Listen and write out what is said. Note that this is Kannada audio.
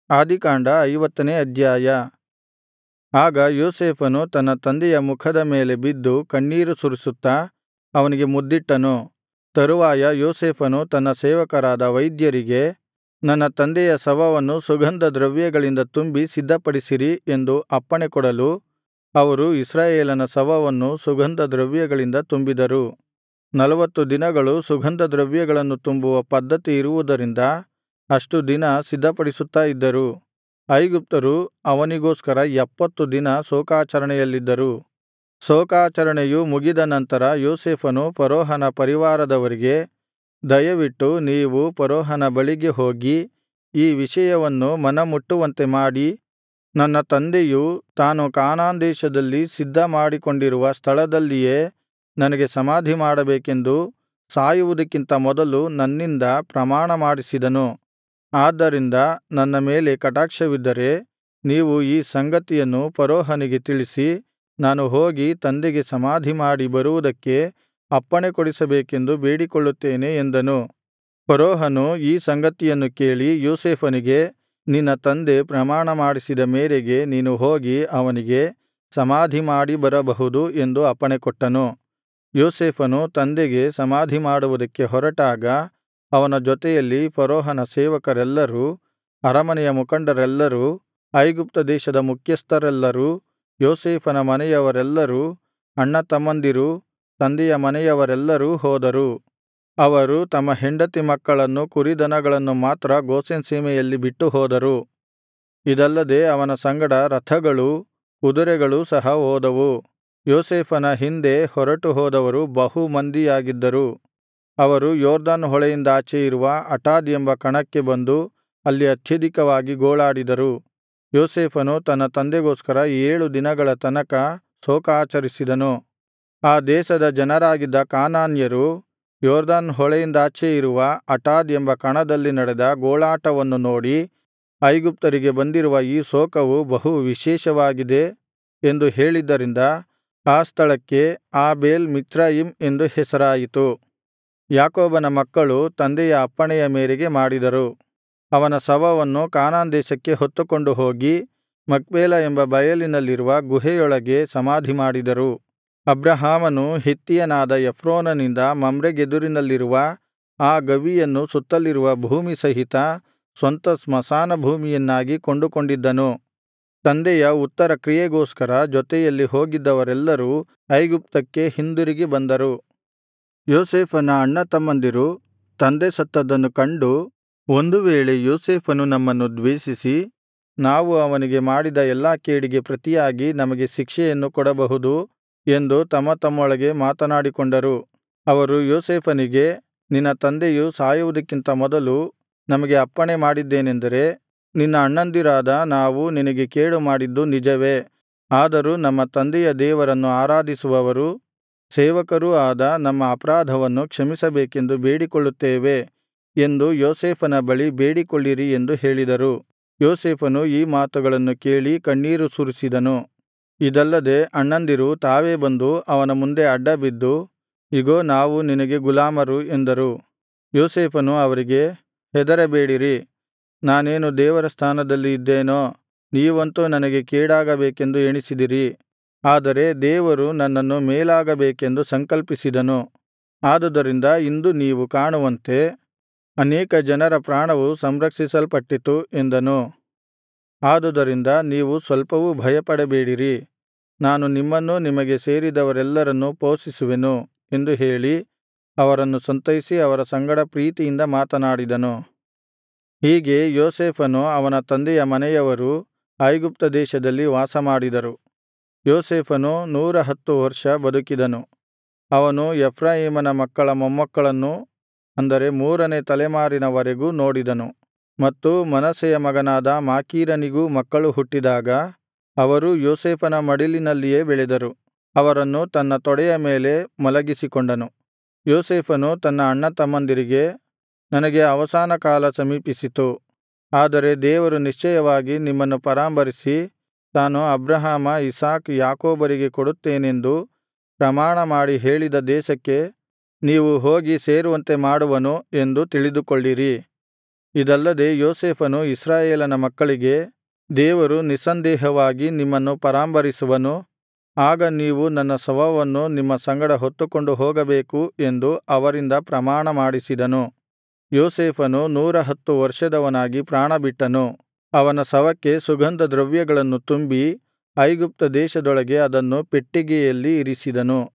ಆದಿಕಾಂಡ ಐವತ್ತನೇ ಅಧ್ಯಾಯ ಆಗ ಯೋಸೇಫನು ತನ್ನ ತಂದೆಯ ಮುಖದ ಮೇಲೆ ಬಿದ್ದು ಕಣ್ಣೀರು ಸುರಿಸುತ್ತಾ ಅವನಿಗೆ ಮುದ್ದಿಟ್ಟನು ತರುವಾಯ ಯೋಸೇಫನು ತನ್ನ ಸೇವಕರಾದ ವೈದ್ಯರಿಗೆ ನನ್ನ ತಂದೆಯ ಶವವನ್ನು ಸುಗಂಧದ್ರವ್ಯಗಳಿಂದ ತುಂಬಿ ಸಿದ್ಧಪಡಿಸಿರಿ ಎಂದು ಅಪ್ಪಣೆಕೊಡಲು ಅವರು ಇಸ್ರಾಯೇಲನ ಶವವನ್ನು ಸುಗಂಧದ್ರವ್ಯಗಳಿಂದ ತುಂಬಿದರು ನಲ್ವತ್ತು ದಿನಗಳು ಸುಗಂಧದ್ರವ್ಯಗಳನ್ನು ತುಂಬುವ ಪದ್ಧತಿ ಇರುವುದರಿಂದ ಅಷ್ಟು ದಿನ ಸಿದ್ಧಪಡಿಸುತ್ತಾ ಇದ್ದರು ಐಗುಪ್ತರು ಅವನಿಗೋಸ್ಕರ ಎಪ್ಪತ್ತು ದಿನ ಶೋಕಾಚರಣೆಯಲ್ಲಿದ್ದರು ಶೋಕಾಚರಣೆಯು ಮುಗಿದ ನಂತರ ಯೋಸೇಫನು ಫರೋಹನ ಪರಿವಾರದವರಿಗೆ ದಯವಿಟ್ಟು ನೀವು ಫರೋಹನ ಬಳಿಗೆ ಹೋಗಿ ಈ ವಿಷಯವನ್ನು ಮನಮುಟ್ಟುವಂತೆ ಮಾಡಿ ನನ್ನ ತಂದೆಯು ತಾನು ಕಾನಾನ್ ದೇಶದಲ್ಲಿ ಸಿದ್ಧಮಾಡಿಕೊಂಡಿರುವ ಸ್ಥಳದಲ್ಲಿಯೇ ನನಗೆ ಸಮಾಧಿ ಮಾಡಬೇಕೆಂದು ಸಾಯುವುದಕ್ಕಿಂತ ಮೊದಲು ನನ್ನಿಂದ ಪ್ರಮಾಣ ಮಾಡಿಸಿದನು ಆದ್ದರಿಂದ ನನ್ನ ಮೇಲೆ ಕಟಾಕ್ಷವಿದ್ದರೆ ನೀವು ಈ ಸಂಗತಿಯನ್ನು ಫರೋಹನಿಗೆ ತಿಳಿಸಿ ನಾನು ಹೋಗಿ ತಂದೆಗೆ ಸಮಾಧಿಮಾಡಿ ಬರುವುದಕ್ಕೆ ಅಪ್ಪಣೆಕೊಡಿಸಬೇಕೆಂದು ಬೇಡಿಕೊಳ್ಳುತ್ತೇನೆ ಎಂದನು ಫರೋಹನು ಈ ಸಂಗತಿಯನ್ನು ಕೇಳಿ ಯೋಸೇಫನಿಗೆ ನಿನ್ನ ತಂದೆ ಪ್ರಮಾಣ ಮಾಡಿಸಿದ ಮೇರೆಗೆ ನೀನು ಹೋಗಿ ಅವನಿಗೆ ಸಮಾಧಿಮಾಡಿ ಬರಬಹುದು ಎಂದು ಅಪ್ಪಣೆಕೊಟ್ಟನು ಯೋಸೇಫನು ತಂದೆಗೆ ಸಮಾಧಿ ಮಾಡುವುದಕ್ಕೆ ಹೊರಟಾಗ ಅವನ ಜೊತೆಯಲ್ಲಿ ಫರೋಹನ ಸೇವಕರೆಲ್ಲರೂ ಅರಮನೆಯ ಮುಖಂಡರೆಲ್ಲರೂ ಐಗುಪ್ತ ದೇಶದ ಮುಖ್ಯಸ್ಥರೆಲ್ಲರೂ ಯೋಸೇಫನ ಮನೆಯವರೆಲ್ಲರೂ ಅಣ್ಣತಮ್ಮಂದಿರೂ ತಂದೆಯ ಮನೆಯವರೆಲ್ಲರೂ ಹೋದರು ಅವರು ತಮ್ಮ ಹೆಂಡತಿ ಮಕ್ಕಳನ್ನು ಕುರಿದನಗಳನ್ನು ಮಾತ್ರ ಗೋಷೆನ್ ಸೀಮೆಯಲ್ಲಿ ಬಿಟ್ಟು ಹೋದರು ಇದಲ್ಲದೆ ಅವನ ಸಂಗಡ ರಥಗಳೂ ಕುದುರೆಗಳೂ ಸಹ ಹೋದವು ಯೋಸೇಫನ ಹಿಂದೆ ಹೊರಟು ಹೋದವರು ಬಹು ಮಂದಿಯಾಗಿದ್ದರು ಅವರು ಯೊರ್ದನ್ ಹೊಳೆಯಿಂದಾಚೆ ಇರುವ ಅಟಾದ್ ಎಂಬ ಕಣಕ್ಕೆ ಬಂದು ಅಲ್ಲಿ ಅತ್ಯಧಿಕವಾಗಿ ಗೋಳಾಡಿದರು ಯೋಸೇಫನು ತನ್ನ ತಂದೆಗೋಸ್ಕರ ಏಳು ದಿನಗಳ ತನಕ ಶೋಕಾಚರಿಸಿದನು ಆ ದೇಶದ ಜನರಾಗಿದ್ದ ಕಾನಾನ್ಯರು ಯೊರ್ದನ್ ಹೊಳೆಯಿಂದಾಚೆ ಇರುವ ಅಟಾದ್ ಎಂಬ ಕಣದಲ್ಲಿ ನಡೆದ ಗೋಳಾಟವನ್ನು ನೋಡಿ ಐಗುಪ್ತರಿಗೆ ಬಂದಿರುವ ಈ ಶೋಕವು ಬಹು ವಿಶೇಷವಾಗಿದೆ ಎಂದು ಹೇಳಿದ್ದರಿಂದ ಆ ಸ್ಥಳಕ್ಕೆ ಆಬೇಲ್ ಮಿಚ್ರಯಿಮ್ ಎಂದು ಹೆಸರಾಯಿತು ಯಾಕೋಬನ ಮಕ್ಕಳು ತಂದೆಯ ಅಪ್ಪಣೆಯ ಮೇರೆಗೆ ಮಾಡಿದರು ಅವನ ಶವವನ್ನು ಕಾನಾನ್ ದೇಶಕ್ಕೆ ಹೊತ್ತುಕೊಂಡು ಹೋಗಿ ಮಕ್ಪೇಲ ಎಂಬ ಬಯಲಿನಲ್ಲಿರುವ ಗುಹೆಯೊಳಗೆ ಸಮಾಧಿಮಾಡಿದರು ಅಬ್ರಹಾಮನು ಹಿತ್ತಿಯನಾದ ಎಫ್ರೋನನಿಂದ ಮಮ್ರೆಗೆದುರಿನಲ್ಲಿರುವ ಆ ಗವಿಯನ್ನು ಸುತ್ತಲಿರುವ ಭೂಮಿ ಸಹಿತ ಸ್ವಂತ ಸ್ಮಶಾನ ಭೂಮಿಯನ್ನಾಗಿ ಕೊಂಡುಕೊಂಡಿದ್ದನು ತಂದೆಯ ಉತ್ತರ ಕ್ರಿಯೆಗೋಸ್ಕರ ಜೊತೆಯಲ್ಲಿ ಹೋಗಿದ್ದವರೆಲ್ಲರೂ ಐಗುಪ್ತಕ್ಕೆ ಹಿಂದಿರುಗಿ ಬಂದರು ಯೋಸೇಫನ ಅಣ್ಣತಮ್ಮಂದಿರು ತಂದೆ ಸತ್ತದ್ದನ್ನು ಕಂಡು ಒಂದು ವೇಳೆ ಯೋಸೇಫನು ನಮ್ಮನ್ನು ದ್ವೇಷಿಸಿ ನಾವು ಅವನಿಗೆ ಮಾಡಿದ ಎಲ್ಲಾ ಕೇಡಿಗೆ ಪ್ರತಿಯಾಗಿ ನಮಗೆ ಶಿಕ್ಷೆಯನ್ನು ಕೊಡಬಹುದು ಎಂದು ತಮ್ಮತಮ್ಮೊಳಗೆ ಮಾತನಾಡಿಕೊಂಡರು ಅವರು ಯೋಸೇಫನಿಗೆ ನಿನ್ನ ತಂದೆಯು ಸಾಯುವುದಕ್ಕಿಂತ ಮೊದಲು ನಮಗೆ ಅಪ್ಪಣೆ ಮಾಡಿದ್ದೇನೆಂದರೆ ನಿನ್ನ ಅಣ್ಣಂದಿರಾದ ನಾವು ನಿನಗೆ ಕೇಡು ಮಾಡಿದ್ದು ನಿಜವೇ ಆದರೂ ನಮ್ಮ ತಂದೆಯ ದೇವರನ್ನು ಆರಾಧಿಸುವವರೂ ಸೇವಕರೂ ಆದ ನಮ್ಮ ಅಪರಾಧವನ್ನು ಕ್ಷಮಿಸಬೇಕೆಂದು ಬೇಡಿಕೊಳ್ಳುತ್ತೇವೆ ಎಂದು ಯೋಸೇಫನ ಬಳಿ ಬೇಡಿಕೊಳ್ಳಿರಿ ಎಂದು ಹೇಳಿದರು ಯೋಸೇಫನು ಈ ಮಾತುಗಳನ್ನು ಕೇಳಿ ಕಣ್ಣೀರು ಸುರಿಸಿದನು ಇದಲ್ಲದೆ ಅಣ್ಣಂದಿರು ತಾವೇ ಬಂದು ಅವನ ಮುಂದೆ ಅಡ್ಡಬಿದ್ದು ಇಗೋ ನಾವು ನಿನಗೆ ಗುಲಾಮರು ಎಂದರು ಯೋಸೇಫನು ಅವರಿಗೆ ಹೆದರಬೇಡಿರಿ ನಾನೇನು ದೇವರ ಸ್ಥಾನದಲ್ಲಿ ಇದ್ದೇನೋ ನೀವಂತೂ ನನಗೆ ಕೇಡಾಗಬೇಕೆಂದು ಎಣಿಸಿದಿರಿ ಆದರೆ ದೇವರು ನನ್ನನ್ನು ಮೇಲಾಗಬೇಕೆಂದು ಸಂಕಲ್ಪಿಸಿದನು ಆದುದರಿಂದ ಇಂದು ನೀವು ಕಾಣುವಂತೆ ಅನೇಕ ಜನರ ಪ್ರಾಣವು ಸಂರಕ್ಷಿಸಲ್ಪಟ್ಟಿತು ಎಂದನು ಆದುದರಿಂದ ನೀವು ಸ್ವಲ್ಪವೂ ಭಯಪಡಬೇಡಿರಿ ನಾನು ನಿಮ್ಮನ್ನೂ ನಿಮಗೆ ಸೇರಿದವರೆಲ್ಲರನ್ನೂ ಪೋಷಿಸುವೆನು ಎಂದು ಹೇಳಿ ಅವರನ್ನು ಸಂತೈಸಿ ಅವರ ಸಂಗಡ ಪ್ರೀತಿಯಿಂದ ಮಾತನಾಡಿದನು ಹೀಗೆ ಯೋಸೇಫನು ಅವನ ತಂದೆಯ ಮನೆಯವರು ಐಗುಪ್ತ ದೇಶದಲ್ಲಿ ವಾಸಮಾಡಿದರು ಯೋಸೇಫನು ನೂರ ಹತ್ತು ವರ್ಷ ಬದುಕಿದನು ಅವನು ಎಫ್ರಾಯೀಮನ ಮಕ್ಕಳ ಮೊಮ್ಮಕ್ಕಳನ್ನು ಅಂದರೆ ಮೂರನೇ ತಲೆಮಾರಿನವರೆಗೂ ನೋಡಿದನು ಮತ್ತು ಮನಸ್ಸೆಯ ಮಗನಾದ ಮಾಕೀರನಿಗೂ ಮಕ್ಕಳು ಹುಟ್ಟಿದಾಗ ಅವರೂ ಯೋಸೇಫನ ಮಡಿಲಿನಲ್ಲಿಯೇ ಬೆಳೆದರು ಅವರನ್ನು ತನ್ನ ತೊಡೆಯ ಮೇಲೆ ಮಲಗಿಸಿಕೊಂಡನು ಯೋಸೇಫನು ತನ್ನ ಅಣ್ಣತಮ್ಮಂದಿರಿಗೆ ನನಗೆ ಅವಸಾನ ಕಾಲ ಸಮೀಪಿಸಿತು ಆದರೆ ದೇವರು ನಿಶ್ಚಯವಾಗಿ ನಿಮ್ಮನ್ನು ಪರಾಂಬರಿಸಿ ತಾನು ಅಬ್ರಹಾಮ ಇಸಾಕ್ ಯಾಕೋಬರಿಗೆ ಕೊಡುತ್ತೇನೆಂದು ಪ್ರಮಾಣಮಾಡಿ ಹೇಳಿದ ದೇಶಕ್ಕೆ ನೀವು ಹೋಗಿ ಸೇರುವಂತೆ ಮಾಡುವನು ಎಂದು ತಿಳಿದುಕೊಳ್ಳಿರಿ ಇದಲ್ಲದೆ ಯೋಸೇಫನು ಇಸ್ರಾಯೇಲನ ಮಕ್ಕಳಿಗೆ ದೇವರು ನಿಸ್ಸಂದೇಹವಾಗಿ ನಿಮ್ಮನ್ನು ಪರಾಂಬರಿಸುವನು ಆಗ ನೀವು ನನ್ನ ಶವವನ್ನು ನಿಮ್ಮ ಸಂಗಡ ಹೊತ್ತುಕೊಂಡು ಹೋಗಬೇಕು ಎಂದು ಅವರಿಂದ ಪ್ರಮಾಣ ಮಾಡಿಸಿದನು ಯೋಸೇಫನು ನೂರ ಹತ್ತು ವರ್ಷದವನಾಗಿ ಪ್ರಾಣಬಿಟ್ಟನು ಅವನ ಶವಕ್ಕೆ ಸುಗಂಧದ್ರವ್ಯಗಳನ್ನು ತುಂಬಿ ಐಗುಪ್ತ ದೇಶದೊಳಗೆ ಅದನ್ನು ಪೆಟ್ಟಿಗೆಯಲ್ಲಿ ಇರಿಸಿದನು